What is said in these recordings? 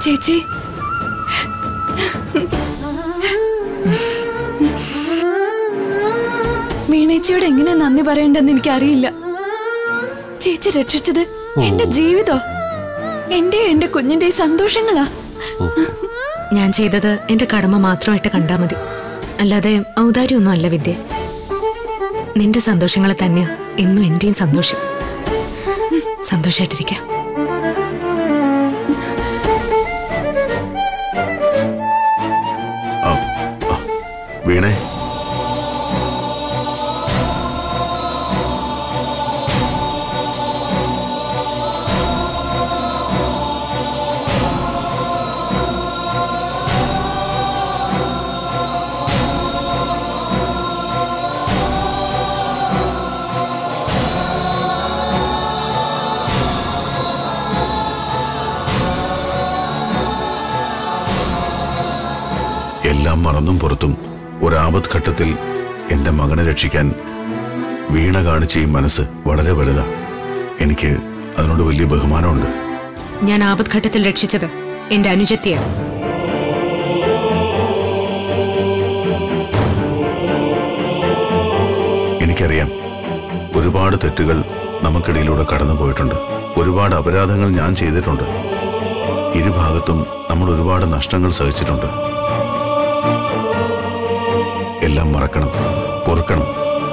ചേച്ചി മീണേച്ചിയോട് എങ്ങനെ നന്ദി പറയണ്ടെന്ന് എനിക്കറിയില്ല ചേച്ചി രക്ഷിച്ചത് എന്റെ ജീവിതോ എന്റെ എന്റെ കുഞ്ഞിന്റെ സന്തോഷങ്ങളാ ഞാൻ ചെയ്തത് എന്റെ കടമ മാത്രമായിട്ട് കണ്ടാ മതി അല്ലാതെ ഔദാര്യമൊന്നും അല്ല വിദ്യ നിന്റെ സന്തോഷങ്ങൾ തന്നെയാ എന്നും എന്റെയും സന്തോഷം സന്തോഷായിട്ടിരിക്കാം ആ, ആ, വീണേ എല്ലാം മറന്നും പുറത്തും ഒരാപത് ഘട്ടത്തിൽ എന്റെ മകനെ രക്ഷിക്കാൻ വീണ കാണിച്ച ഈ മനസ്സ് വളരെ വലുതാ എനിക്ക് അതിനോട് വലിയ ബഹുമാനമുണ്ട് ഞാൻ ആപത്ഘട്ടത്തിൽ രക്ഷിച്ചത് എന്റെ അനുജത്തിയാണ് എനിക്കറിയാം ഒരുപാട് തെറ്റുകൾ നമുക്കിടയിലൂടെ കടന്നു പോയിട്ടുണ്ട് ഒരുപാട് അപരാധങ്ങൾ ഞാൻ ചെയ്തിട്ടുണ്ട് ഇരുഭാഗത്തും നമ്മൾ ഒരുപാട് നഷ്ടങ്ങൾ സഹിച്ചിട്ടുണ്ട് എല്ലാം മറക്കണം പൊറുക്കണം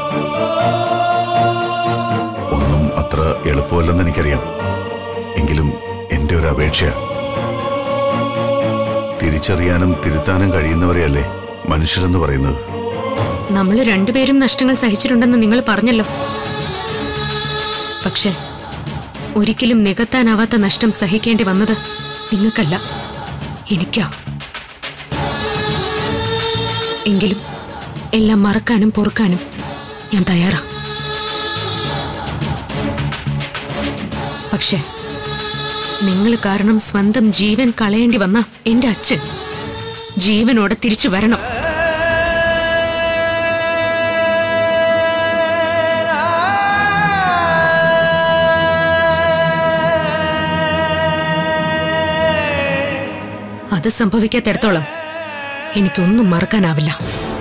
ഒന്നും അത്ര എളുപ്പമല്ലെന്ന് എനിക്കറിയാം എങ്കിലും എന്റെ ഒരു അപേക്ഷ തിരിച്ചറിയാനും തിരുത്താനും കഴിയുന്നവരെയല്ലേ മനുഷ്യരെന്ന് പറയുന്നത് നമ്മൾ രണ്ടുപേരും നഷ്ടങ്ങൾ സഹിച്ചിട്ടുണ്ടെന്ന് നിങ്ങൾ പറഞ്ഞല്ലോ പക്ഷെ ഒരിക്കലും നികത്താനാവാത്ത നഷ്ടം സഹിക്കേണ്ടി വന്നത് നിങ്ങൾക്കല്ല എനിക്കാ എങ്കിലും എല്ലാം മറക്കാനും പൊറുക്കാനും ഞാൻ തയ്യാറാ പക്ഷെ നിങ്ങൾ കാരണം സ്വന്തം ജീവൻ കളയേണ്ടി വന്ന എന്റെ അച്ഛൻ ജീവനോടെ തിരിച്ചു വരണം അത് സംഭവിക്കാത്തിടത്തോളം എനിക്കൊന്നും മറക്കാനാവില്ല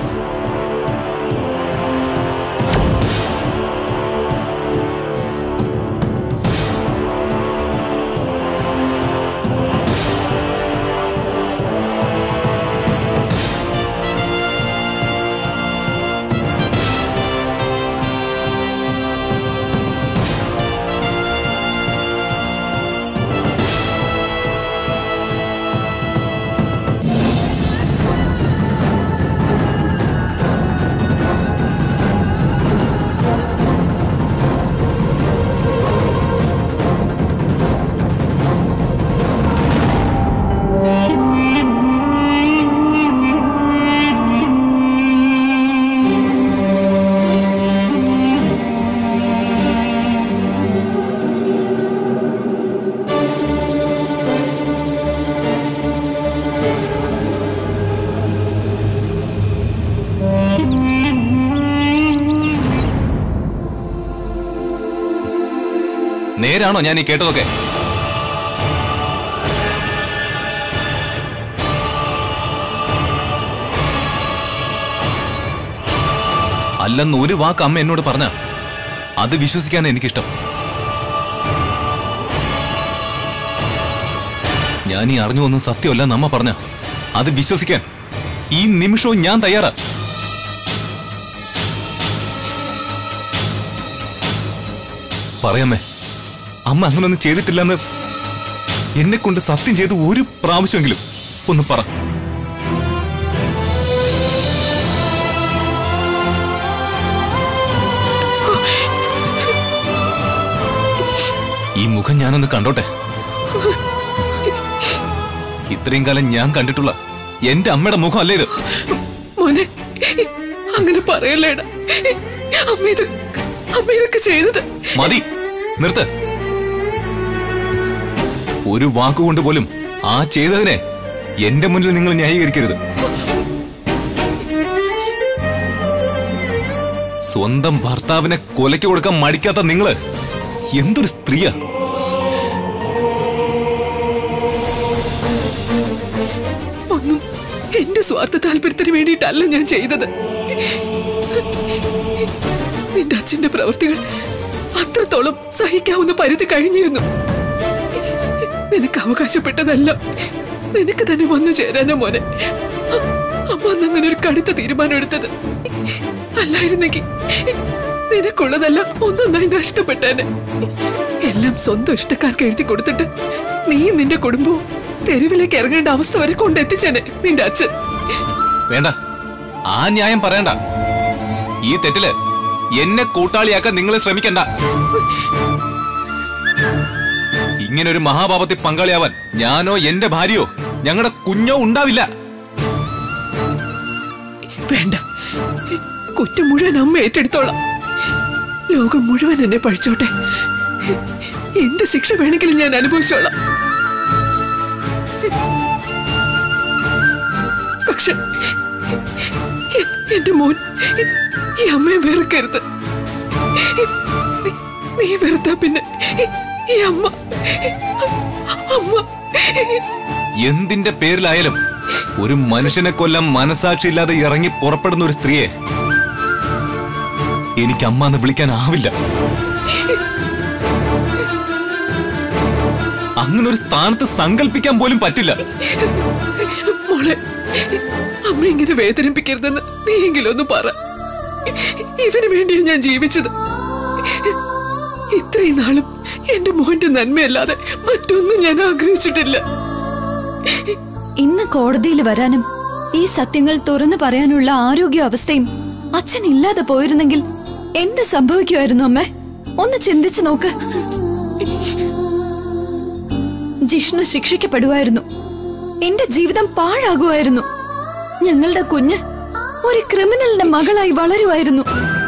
നേരാണോ ഞാൻ ഈ കേട്ടതൊക്കെ അല്ലെന്ന് ഒരു വാക്ക് അമ്മ എന്നോട് പറഞ്ഞ അത് വിശ്വസിക്കാൻ എനിക്കിഷ്ടം ഞാൻ ഈ അറിഞ്ഞു ഒന്നും സത്യമല്ല അമ്മ പറഞ്ഞ അത് വിശ്വസിക്കാൻ ഈ നിമിഷവും ഞാൻ തയ്യാറാ പറയാമേ അമ്മ അങ്ങനൊന്നും ചെയ്തിട്ടില്ലെന്ന് എന്നെ കൊണ്ട് സത്യം ചെയ്ത് ഒരു പ്രാവശ്യമെങ്കിലും ഒന്ന് പറ ഈ മുഖം ഞാനൊന്ന് കണ്ടോട്ടെ ഇത്രയും കാലം ഞാൻ കണ്ടിട്ടുള്ള എന്റെ അമ്മയുടെ മുഖം അല്ലേ ഇത് മോനെ അങ്ങനെ പറയല്ലേടാ അമ്മ ഇത് അമ്മ ഇതൊക്കെ ചെയ്തത് മതി നിർത്ത് ഒരു വാക്കുകൊണ്ട് പോലും ആ ചെയ്തതിനെ എന്റെ മുന്നിൽ നിങ്ങൾ ന്യായീകരിക്കരുത് സ്വന്തം ഭർത്താവിനെ കൊലയ്ക്ക് കൊടുക്കാൻ മടിക്കാത്ത നിങ്ങള് എന്തൊരു സ്ത്രീയാ സ്വാർത്ഥ താല്പര്യത്തിന് വേണ്ടിയിട്ടല്ല ഞാൻ ചെയ്തത് നിന്റെ അച്ഛന്റെ പ്രവൃത്തികൾ അത്രത്തോളം സഹിക്കാവുന്ന പരിധി കഴിഞ്ഞിരുന്നു നിനക്ക് അവകാശപ്പെട്ടതല്ല നിനക്ക് തന്നെ വന്നു ചേരാനാ മോനെ അ- അമ്മ അന്ന് അങ്ങനെ ഒരു കടുത്ത തീരുമാനം എടുത്തത് അല്ലായിരുന്നെങ്കിൽ നിനക്കുള്ളതല്ല ഒന്നൊന്നായി നഷ്ടപ്പെട്ടേനെ എല്ലാം സ്വന്തം ഇഷ്ടക്കാർക്ക് എഴുതി കൊടുത്തിട്ട് നീ നിന്റെ കുടുംബവും തെരുവിലേക്ക് ഇറങ്ങേണ്ട അവസ്ഥ വരെ കൊണ്ടെത്തിച്ചേനെ നിന്റെ അച്ഛൻ വേണ്ട ആ ന്യായം പറയണ്ട ഈ തെറ്റില് എന്നെ കൂട്ടാളിയാക്കാൻ നിങ്ങൾ ശ്രമിക്കണ്ട ഇങ്ങനെ ഒരു മഹാപാപത്തിൽ പങ്കാളിയാവാൻ ഞാനോ എന്റെ ഭാര്യയോ ഞങ്ങളുടെ കുഞ്ഞോ ഉണ്ടാവില്ല വേണ്ട കുറ്റം മുഴുവൻ അമ്മ ഏറ്റെടുത്തോളാം ലോകം മുഴുവൻ എന്നെ പഴിച്ചോട്ടെ എന്ത് ശിക്ഷ വേണമെങ്കിലും ഞാൻ അനുഭവിച്ചോളാം പക്ഷെ എ- എന്റെ മോൻ ഈ അമ്മയെ വെറുക്കരുത് നീ- നീ വെറുത്താ പിന്നെ ഈ അമ്മ അമ്മ എന്തിന്റെ പേരിലായാലും ഒരു മനുഷ്യനെ കൊല്ലം മനസാക്ഷിയില്ലാതെ ഇറങ്ങി പുറപ്പെടുന്ന ഒരു സ്ത്രീയെ എനിക്ക് അമ്മ എന്ന് വിളിക്കാനാവില്ല അങ്ങനെ ഒരു സ്ഥാനത്ത് സങ്കല്പിക്കാൻ പോലും പറ്റില്ല മോളെ അമ്മ ഇങ്ങനെ വേദനിപ്പിക്കരുതെന്ന് നീയെങ്കിലും ഒന്ന് പറ ഇവന് വേണ്ടിയാ ഞാൻ ജീവിച്ചത് ഇത്രയും നാളും എന്റെ മോന്റെ നന്മയല്ലാതെ മറ്റൊന്നും ഞാൻ ആഗ്രഹിച്ചിട്ടില്ല ഇന്ന് കോടതിയിൽ വരാനും ഈ സത്യങ്ങൾ തുറന്നു പറയാനുള്ള ആരോഗ്യ അവസ്ഥയും അച്ഛൻ ഇല്ലാതെ പോയിരുന്നെങ്കിൽ എന്ത് സംഭവിക്കുമായിരുന്നു അമ്മേ ഒന്ന് ചിന്തിച്ചു നോക്ക് ജിഷ്ണു ശിക്ഷിക്കപ്പെടുമായിരുന്നു എന്റെ ജീവിതം പാഴാകുമായിരുന്നു ഞങ്ങളുടെ കുഞ്ഞ് ഒരു ക്രിമിനലിന്റെ മകളായി വളരുമായിരുന്നു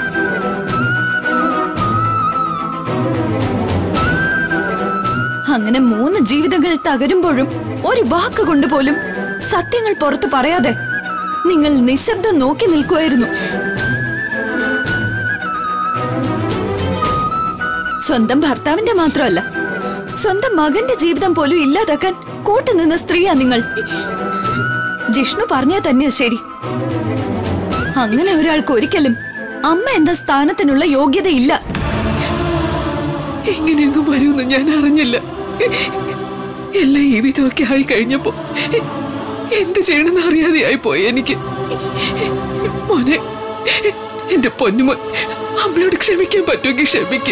അങ്ങനെ മൂന്ന് ജീവിതങ്ങൾ തകരുമ്പോഴും ഒരു വാക്ക് കൊണ്ടുപോലും സത്യങ്ങൾ പുറത്തു പറയാതെ നിങ്ങൾ നിശബ്ദം നോക്കി നിൽക്കുമായിരുന്നു സ്വന്തം ഭർത്താവിന്റെ മാത്രമല്ല സ്വന്തം മകന്റെ ജീവിതം പോലും ഇല്ലാതാക്കാൻ കൂട്ടുനിന്ന സ്ത്രീയാ നിങ്ങൾ ജിഷ്ണു പറഞ്ഞാ തന്നെയാ ശരി അങ്ങനെ ഒരാൾക്ക് ഒരിക്കലും അമ്മ എന്ന സ്ഥാനത്തിനുള്ള യോഗ്യതയില്ല എങ്ങനെയൊന്നും വരുമെന്ന് ഞാൻ അറിഞ്ഞില്ല എല്ലാം ഈ വിധമൊക്കെ ആയി കഴിഞ്ഞപ്പോ എന്ത് ചെയ്യണമെന്ന് അറിയാതെയായി പോയി എനിക്ക് മോനെ എന്റെ പൊന്നുമോൻ അമ്മയോട് ക്ഷമിക്കാൻ പറ്റുമെങ്കിൽ ക്ഷമിക്കും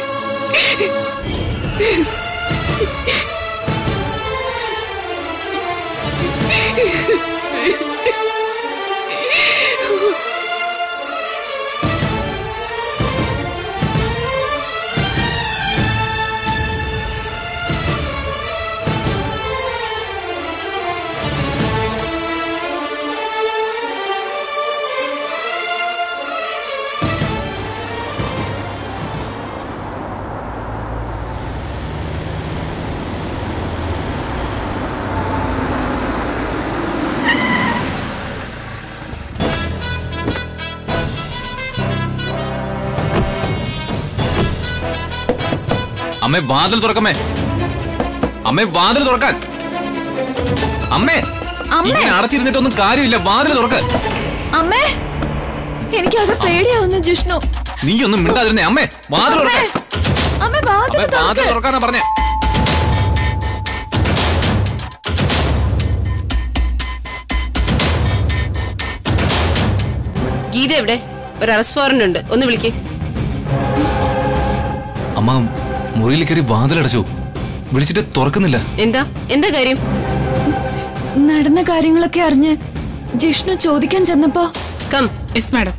അമ്മേ വാതിൽ തുറക്കമ്മേ അമ്മേ വാതിൽ തുറക്കാൻ അമ്മേ അമ്മേ! ഇങ്ങനെ അടച്ചിരുന്നിട്ടൊന്നും കാര്യമില്ല വാതിൽ തുറക്കാൻ അമ്മേ എനിക്കത് പേടിയാവുന്നു ജിഷ്ണു നീ ഒന്നും മിണ്ടാതിരുന്നേ അമ്മേ വാതിൽ അമ്മേ തുറക്കാൻ അമ്മേ വാതിൽ അമ്മേ വാതിൽ തുറക്ക്. തുറക്കാനാ പറഞ്ഞേ ഗീത എവിടെ ഒരു അറസ്റ്റ് വാറന്റ് ഉണ്ട് ഒന്ന് വിളിക്ക് അമ്മ മുറിയിൽ കയറി വാതിലടച്ചു വിളിച്ചിട്ട് തുറക്കുന്നില്ല എന്താ എന്താ കാര്യം നടന്ന കാര്യങ്ങളൊക്കെ അറിഞ്ഞ് ജിഷ്ണു ചോദിക്കാൻ ചെന്നപ്പോ കം യെസ് മാഡം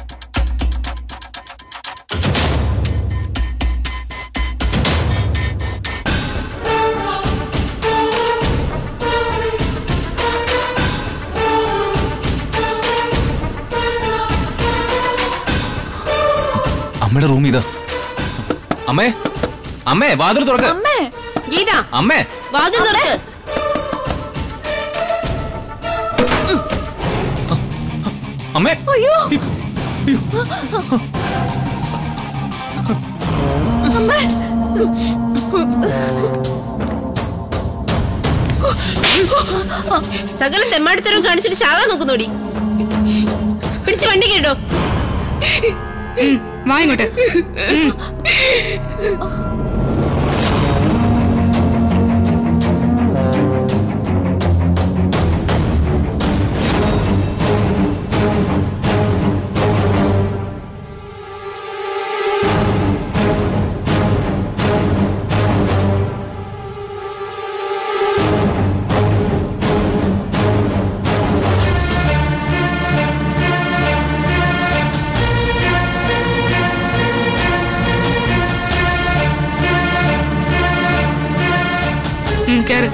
അമ്മയുടെ റൂം ഇതാ അമ്മേ അമ്മേ വാതിൽ തുറക്ക അമ്മേ ഗീത അമ്മേ വാതിൽ തുറക്ക് അമ്മേ അയ്യോ സകല തെമ്മാടിത്തരം കാണിച്ചിട്ട് ചാകാൻ നോക്കുന്നോടി പിടിച്ച് വണ്ടി കേട്ടോ വാ ഇങ്ങോട്ട് ഉം, കേറ്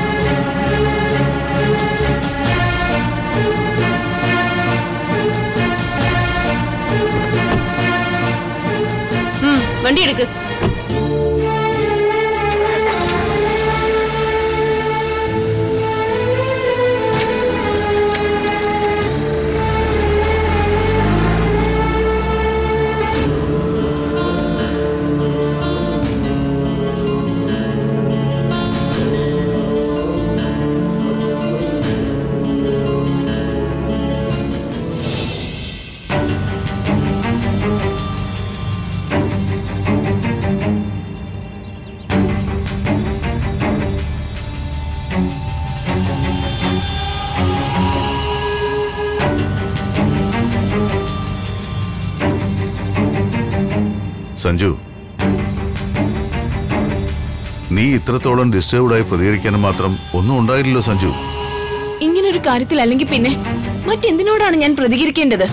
ഉം, വണ്ടി എടുക്ക് സഞ്ജു നീ ഇത്രത്തോളം ഡിസ്റ്റർബ്ഡായി പ്രതികരിക്കാനും മാത്രം ഒന്നും ഉണ്ടായില്ലല്ലോ സഞ്ജു ഇങ്ങനൊരു കാര്യത്തിൽ അല്ലെങ്കിൽ പിന്നെ മറ്റെന്തിനോടാണ് ഞാൻ പ്രതികരിക്കേണ്ടത്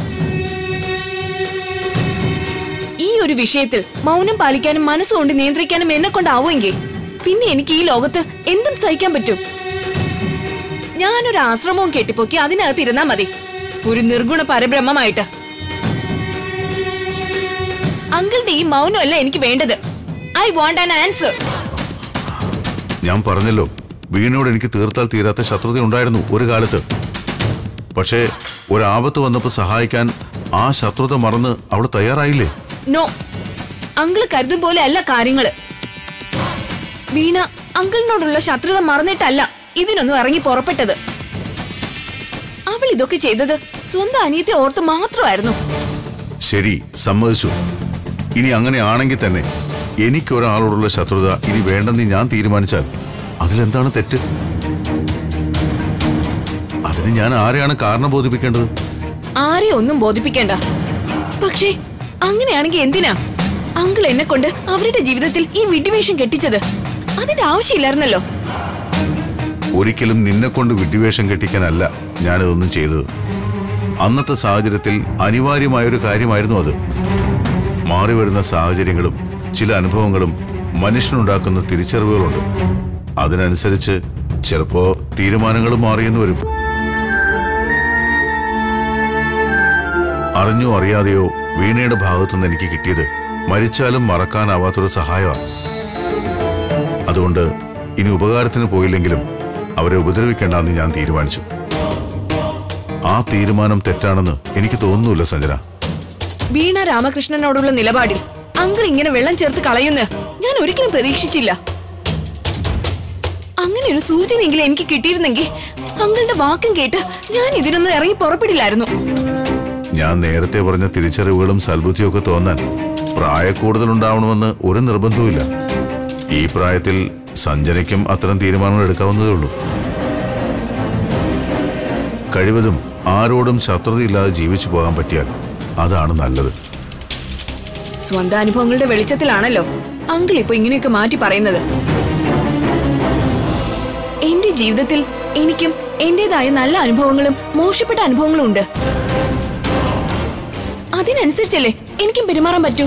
ഈ ഒരു വിഷയത്തിൽ മൗനം പാലിക്കാനും മനസ്സുകൊണ്ട് നിയന്ത്രിക്കാനും എന്നെ കൊണ്ടാവുമെങ്കിൽ പിന്നെ എനിക്ക് ഈ ലോകത്ത് എന്തും സഹിക്കാൻ പറ്റും ഞാനൊരു ആശ്രമവും കെട്ടിപ്പൊക്കി അതിനകത്ത് ഇരുന്നാ മതി ഒരു നിർഗുണ പരബ്രഹ്മമായിട്ട് അങ്കിളുടെ ഈ മൗനമല്ല എനിക്ക് വേണ്ടത് ഐ വാണ്ട് ആൻ ആൻസർ ഞാൻ പറഞ്ഞല്ലോ വീണയോട് എനിക്ക് തീർത്താൽ തീരാത്ത ശത്രുത ഉണ്ടായിരുന്നു ഒരു കാലത്ത് പക്ഷേ ഒരാപത്ത് വന്നപ്പോൾ സഹായിക്കാൻ ആ ശത്രുത മറന്ന് അവൾ തയ്യാറായില്ലേ നോ അങ്കിള് കരുതും പോലെ അല്ല കാര്യങ്ങള് വീണ അങ്കിളിനോടുള്ള ശത്രുത മറന്നിട്ടല്ല ഇതിനൊന്നും ഇറങ്ങി പുറപ്പെട്ടത് അവൾ ഇതൊക്കെ ചെയ്തത് സ്വന്തം അനിയത്തെ ഓർത്ത് മാത്രമായിരുന്നു ശരി സമ്മതിച്ചു ഇനി അങ്ങനെ ആണെങ്കിൽ തന്നെ എനിക്കൊരാളോടുള്ള ശത്രുത ഇനി വേണ്ടെന്ന് ഞാൻ തീരുമാനിച്ചാൽ അതിലെന്താണ് തെറ്റ് അതിന് ഞാൻ ആരെയാണ് കാരണം ബോധിപ്പിക്കേണ്ടത് ആരെയും ഒന്നും ബോധിപ്പിക്കേണ്ട പക്ഷേ അങ്ങനെയാണെങ്കിൽ എന്തിനാ അങ്കിൾ എന്നെ കൊണ്ട് അവരുടെ ജീവിതത്തിൽ ഈ വിഡിവേഷം കെട്ടിച്ചത് അതിന്റെ ആവശ്യമില്ലായിരുന്നല്ലോ ഒരിക്കലും നിന്നെ കൊണ്ട് വിഡ്ഢിവേഷം കെട്ടിക്കാനല്ല ഞാനിതൊന്നും ചെയ്തത് അന്നത്തെ സാഹചര്യത്തിൽ അനിവാര്യമായൊരു കാര്യമായിരുന്നു അത് മാറി വരുന്ന സാഹചര്യങ്ങളും ചില അനുഭവങ്ങളും മനുഷ്യനുണ്ടാക്കുന്ന തിരിച്ചറിവുകളുണ്ട് അതിനനുസരിച്ച് ചിലപ്പോ തീരുമാനങ്ങളും മാറിയെന്ന് വരും അറിഞ്ഞോ അറിയാതെയോ വീണയുടെ ഭാഗത്തുനിന്ന് എനിക്ക് കിട്ടിയത് മരിച്ചാലും മറക്കാനാവാത്തൊരു സഹായമാണ് അതുകൊണ്ട് ഇനി ഉപകാരത്തിന് പോയില്ലെങ്കിലും അവരെ ഉപദ്രവിക്കേണ്ടെന്ന് ഞാൻ തീരുമാനിച്ചു ആ തീരുമാനം തെറ്റാണെന്ന് എനിക്ക് തോന്നുന്നില്ല സഞ്ജന വീണ രാമകൃഷ്ണനോടുള്ള നിലപാടിൽ അങ്കിൾ ഇങ്ങനെ വെള്ളം ചേർത്ത് കളയുന്ന് ഞാൻ ഒരിക്കലും പ്രതീക്ഷിച്ചില്ല അങ്ങനെ ഒരു സൂചനയെങ്കിലും എനിക്ക് കിട്ടിയിരുന്നെങ്കിൽ അങ്കിളുടെ വാക്കും കേട്ട് ഞാൻ ഇതിനൊന്നും ഇറങ്ങി പുറപ്പെടില്ലായിരുന്നു ഞാൻ നേരത്തെ പറഞ്ഞ തിരിച്ചറിവുകളും സൽബുദ്ധിയൊക്കെ തോന്നാൻ പ്രായക്കൂടുതലുണ്ടാവണമെന്ന് ഒരു നിർബന്ധവുമില്ല ഈ പ്രായത്തിൽ സഞ്ജനയ്ക്കും അത്തരം തീരുമാനങ്ങൾ എടുക്കാവുന്നതേ ഉള്ളൂ കഴിവതും ആരോടും ശത്രുതയില്ലാതെ ജീവിച്ചു പോകാൻ പറ്റിയാൽ അതാണ് നല്ലത് സ്വന്തം അനുഭവങ്ങളുടെ വെളിച്ചത്തിലാണല്ലോ അങ്കിൾ ഇപ്പൊ ഇങ്ങനെയൊക്കെ മാറ്റി പറയുന്നത് എന്റെ ജീവിതത്തിൽ എനിക്കും എന്റേതായ നല്ല അനുഭവങ്ങളും മോശപ്പെട്ട അനുഭവങ്ങളും ഉണ്ട് അതിനനുസരിച്ചല്ലേ എനിക്കും പെരുമാറാൻ പറ്റൂ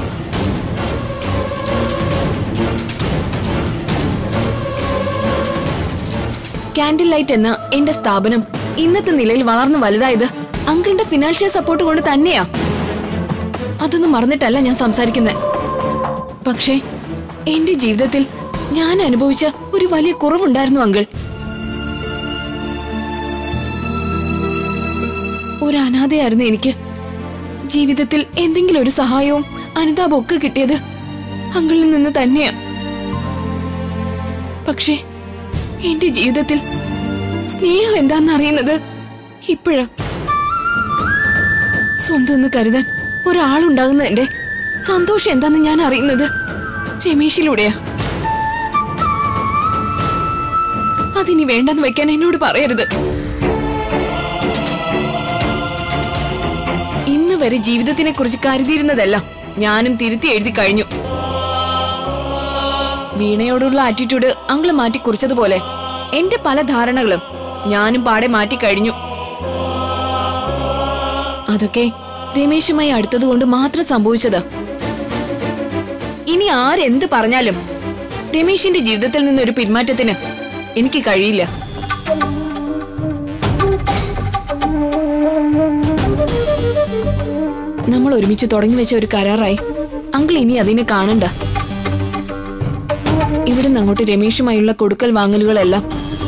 കാൻഡിൽ ലൈറ്റ് എന്ന എന്റെ സ്ഥാപനം ഇന്നത്തെ നിലയിൽ വളർന്നു വലുതായത് അങ്കിളിന്റെ ഫിനാൻഷ്യൽ സപ്പോർട്ട് കൊണ്ട് തന്നെയാ അതൊന്നും മറന്നിട്ടല്ല ഞാൻ സംസാരിക്കുന്നത് പക്ഷേ എന്റെ ജീവിതത്തിൽ ഞാൻ അനുഭവിച്ച ഒരു വലിയ കുറവുണ്ടായിരുന്നു അങ്കിൾ ഒരു അനാഥയായിരുന്നു എനിക്ക് ജീവിതത്തിൽ എന്തെങ്കിലും ഒരു സഹായവും അനുതാപവും ഒക്കെ കിട്ടിയത് അങ്കിളിൽ നിന്ന് തന്നെയാ പക്ഷേ എന്റെ ജീവിതത്തിൽ സ്നേഹം എന്താണെന്ന് അറിയുന്നത് ഇപ്പോഴാ സ്വന്തം എന്ന് കരുതാൻ ഒരാളുണ്ടാകുന്നതിന്റെ സന്തോഷം എന്താന്ന് ഞാൻ അറിയുന്നത് രമേശിലൂടെയാ അതിനി വേണ്ടെന്ന് വെക്കാൻ എന്നോട് പറയരുത് ഇന്ന് വരെ ജീവിതത്തിനെ കുറിച്ച് കരുതിയിരുന്നതെല്ലാം ഞാനും തിരുത്തി എഴുതി കഴിഞ്ഞു വീണയോടുള്ള ആറ്റിറ്റ്യൂഡ് അങ്കിള് മാറ്റി കുറിച്ചതുപോലെ എന്റെ പല ധാരണകളും ഞാനും പാടെ മാറ്റി കഴിഞ്ഞു അതൊക്കെ രമേശുമായി അടുത്തതുകൊണ്ട് മാത്രം സംഭവിച്ചത് ഇനി ആരെന്ത് പറഞ്ഞാലും രമേശിന്റെ ജീവിതത്തിൽ നിന്നൊരു പിന്മാറ്റത്തിന് എനിക്ക് കഴിയില്ല നമ്മൾ ഒരുമിച്ച് തുടങ്ങി വെച്ച ഒരു കരാറായി അങ്കിൾ ഇനി അതിനെ കാണണ്ട ഇവിടുന്ന് അങ്ങോട്ട് രമേശുമായുള്ള കൊടുക്കൽ വാങ്ങലുകളെല്ലാം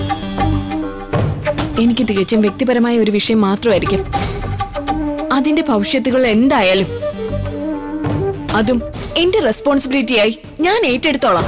എനിക്ക് തികച്ചും വ്യക്തിപരമായ ഒരു വിഷയം മാത്രമായിരിക്കും അതിന്റെ ഭവിഷ്യത്തുകൾ എന്തായാലും അതും എന്റെ റെസ്പോൺസിബിലിറ്റിയായി ഞാൻ ഏറ്റെടുത്തോളാം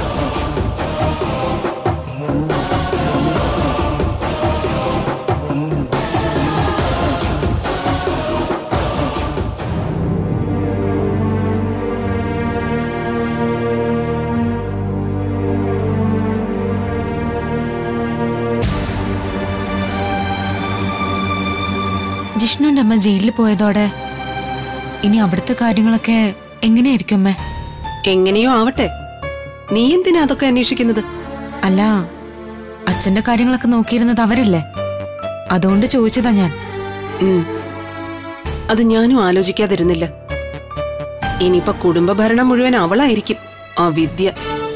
ജിഷ്ണുവിന്റെ അമ്മ ജയിലിൽ പോയതോടെ ഇനി അവിടുത്തെ കാര്യങ്ങളൊക്കെ എങ്ങനെയായിരിക്കും അമ്മേ എങ്ങനെയോ ആവട്ടെ നീ എന്തിനാ അതൊക്കെ അന്വേഷിക്കുന്നത് അല്ല അച്ഛന്റെ കാര്യങ്ങളൊക്കെ നോക്കിയിരുന്നത് അവരല്ലേ അതുകൊണ്ട് ചോദിച്ചതാ ഞാൻ ഉം. അത് ഞാനും ആലോചിക്കാതിരുന്നില്ല ഇനിയിപ്പൊ കുടുംബ ഭരണം മുഴുവൻ അവളായിരിക്കും ആ വിദ്യ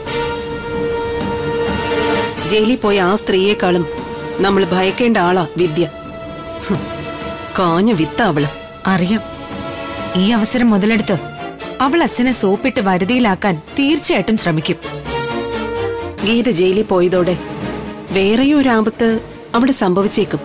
ജയിലിൽ പോയ ആ സ്ത്രീയെക്കാളും നമ്മൾ ഭയക്കേണ്ട ആളാ വിദ്യ ഹും. കാഞ്ഞ വിത്ത അവള് അറിയാം ഈ അവസരം മുതലെടുത്ത് അവൾ അച്ഛനെ സോപ്പിട്ട് വരുതിയിലാക്കാൻ തീർച്ചയായിട്ടും ശ്രമിക്കും ഗീത ജയിലിൽ പോയതോടെ വേറെയും ഒരു ആപത്ത് അവിടെ സംഭവിച്ചേക്കും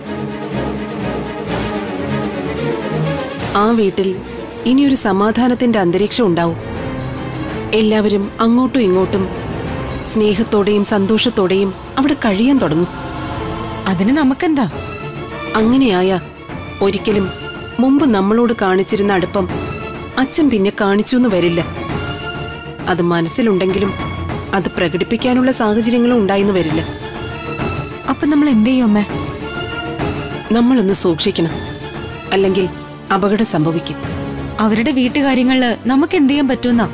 ആ വീട്ടിൽ ഇനിയൊരു സമാധാനത്തിന്റെ അന്തരീക്ഷം ഉണ്ടാവും എല്ലാവരും അങ്ങോട്ടും ഇങ്ങോട്ടും സ്നേഹത്തോടെയും സന്തോഷത്തോടെയും അവിടെ കഴിയാൻ തുടങ്ങും അതിന് നമുക്കെന്താ അങ്ങനെയായ ഒരിക്കലും മുമ്പ് നമ്മളോട് കാണിച്ചിരുന്ന അടുപ്പം അച്ഛൻ പിന്നെ കാണിച്ചു എന്ന് വരില്ല അത് മനസ്സിലുണ്ടെങ്കിലും അത് പ്രകടിപ്പിക്കാനുള്ള സാഹചര്യങ്ങളും ഉണ്ടായിന്ന് വരില്ല അപ്പൊ നമ്മൾ എന്ത് ചെയ്യും അമ്മേ നമ്മളൊന്ന് സൂക്ഷിക്കണം അല്ലെങ്കിൽ അപകടം സംഭവിക്കും അവരുടെ വീട്ടുകാര്യങ്ങളില് നമുക്ക് എന്ത് ചെയ്യാൻ പറ്റുമെന്നാ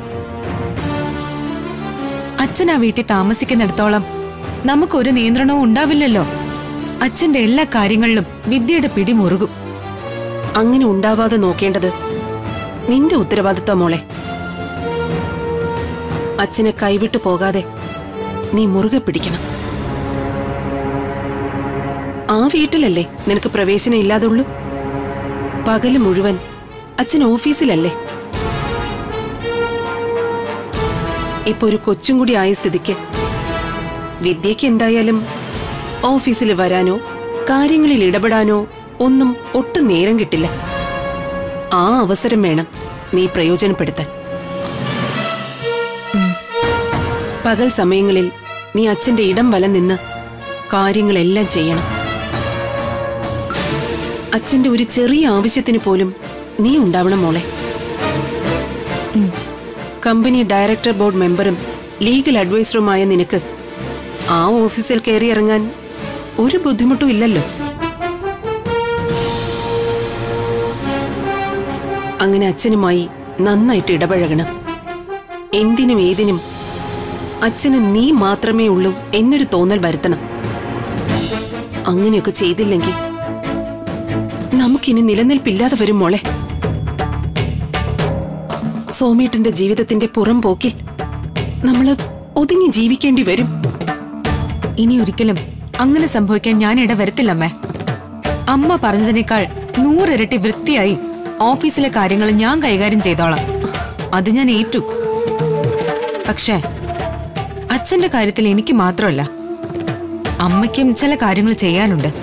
അച്ഛൻ ആ വീട്ടിൽ താമസിക്കുന്നിടത്തോളം നമുക്കൊരു നിയന്ത്രണവും ഉണ്ടാവില്ലല്ലോ അച്ഛന്റെ എല്ലാ കാര്യങ്ങളിലും വിദ്യയുടെ പിടി മുറുകും അങ്ങനെ ഉണ്ടാവാതെ നോക്കേണ്ടത് നിന്റെ ഉത്തരവാദിത്വം മോളെ അച്ഛനെ കൈവിട്ടു പോകാതെ നീ മുറുകെ പിടിക്കണം ആ വീട്ടിലല്ലേ നിനക്ക് പ്രവേശനം ഇല്ലാതുള്ളൂ പകല് മുഴുവൻ അച്ഛൻ ഓഫീസിലല്ലേ ഇപ്പൊ ഒരു കൊച്ചും കൂടി ആയ സ്ഥിതിക്ക് വിദ്യയ്ക്ക് എന്തായാലും ഓഫീസിൽ വരാനോ കാര്യങ്ങളിൽ ഇടപെടാനോ ഒന്നും ഒട്ടും നേരം കിട്ടില്ല ആ അവസരം വേണം നീ പ്രയോജനപ്പെടുത്താൻ പകൽ സമയങ്ങളിൽ നീ അച്ഛന്റെ ഇടം വലം നിന്ന് കാര്യങ്ങളെല്ലാം ചെയ്യണം അച്ഛന്റെ ഒരു ചെറിയ ആവശ്യത്തിന് പോലും നീ ഉണ്ടാവണം മോളെ കമ്പനി ഡയറക്ടർ ബോർഡ് മെമ്പറും ലീഗൽ അഡ്വൈസറുമായ നിനക്ക് ആ ഓഫീസിൽ കയറി ഇറങ്ങാൻ ഒരു ബുദ്ധിമുട്ടും ഇല്ലല്ലോ അങ്ങനെ അച്ഛനുമായി നന്നായിട്ട് ഇടപഴകണം എന്തിനും ഏതിനും അച്ഛന് നീ മാത്രമേ ഉള്ളൂ എന്നൊരു തോന്നൽ വരുത്തണം അങ്ങനെയൊക്കെ ചെയ്തില്ലെങ്കിൽ നമുക്കിനി നിലനിൽപ്പില്ലാതെ വരും മോളെ സോമേട്ടന്റെ ജീവിതത്തിന്റെ പുറം പോക്കിൽ നമ്മള് ഒതുങ്ങി ജീവിക്കേണ്ടി വരും ഇനി ഒരിക്കലും അങ്ങനെ സംഭവിക്കാൻ ഞാൻ ഇടവരത്തില്ലമ്മേ അമ്മ പറഞ്ഞതിനേക്കാൾ നൂറിരട്ടി വൃത്തിയായി ഓഫീസിലെ കാര്യങ്ങൾ ഞാൻ കൈകാര്യം ചെയ്തോളാം അത് ഞാൻ ഏറ്റു പക്ഷേ അച്ഛന്റെ കാര്യത്തിൽ എനിക്ക് മാത്രമല്ല അമ്മയ്ക്കും ചില കാര്യങ്ങൾ ചെയ്യാനുണ്ട്